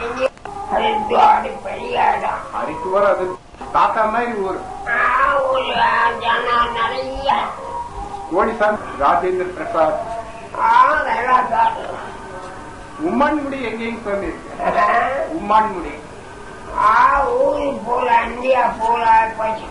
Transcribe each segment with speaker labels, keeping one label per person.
Speaker 1: ஹரித்வார் பெரிய இடம்
Speaker 2: ஹரித்துவார் அது தாத்தா மாதிரி ஊர்
Speaker 1: ஆ, ஊர்ல ஜனம் நிறைய
Speaker 2: கோடிசாமி ராஜேந்திர பிரசாத்
Speaker 1: ஆ, நல்லா காடு
Speaker 2: உம்மான்முடி எங்கேயும் சொல்லி இருக்கு உம்மான்முடி
Speaker 1: ஆ ஊரு போல இந்தியா போல போச்சு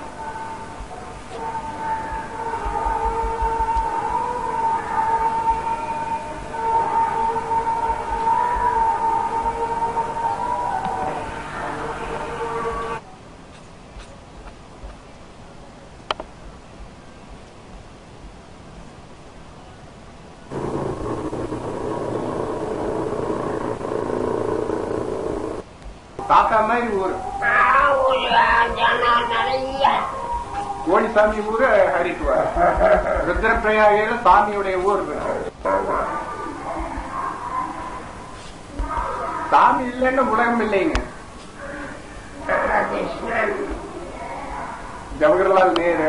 Speaker 2: தாத்தா மாதிரி ஊர்
Speaker 1: ஆ, ஊர்ல ஜனம் நிறைய
Speaker 2: கோடிசாமி ஊரு ஹரித்துவார் ருத்ரப்பிரயாகையில சாமியுடைய ஊர் சாமி இல்லைன்னு உலகம் இல்லைங்க
Speaker 1: கிருஷ்ணன்
Speaker 2: ஜவஹர்லால் நேரு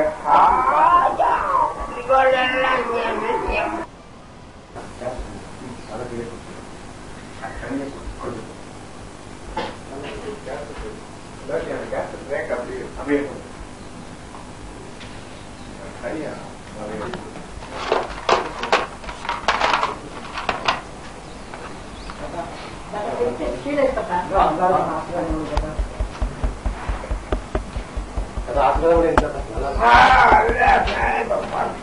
Speaker 1: இவளெல்லாம் நியமியம். ஆ, இல்ல, இப்ப பார்த்து.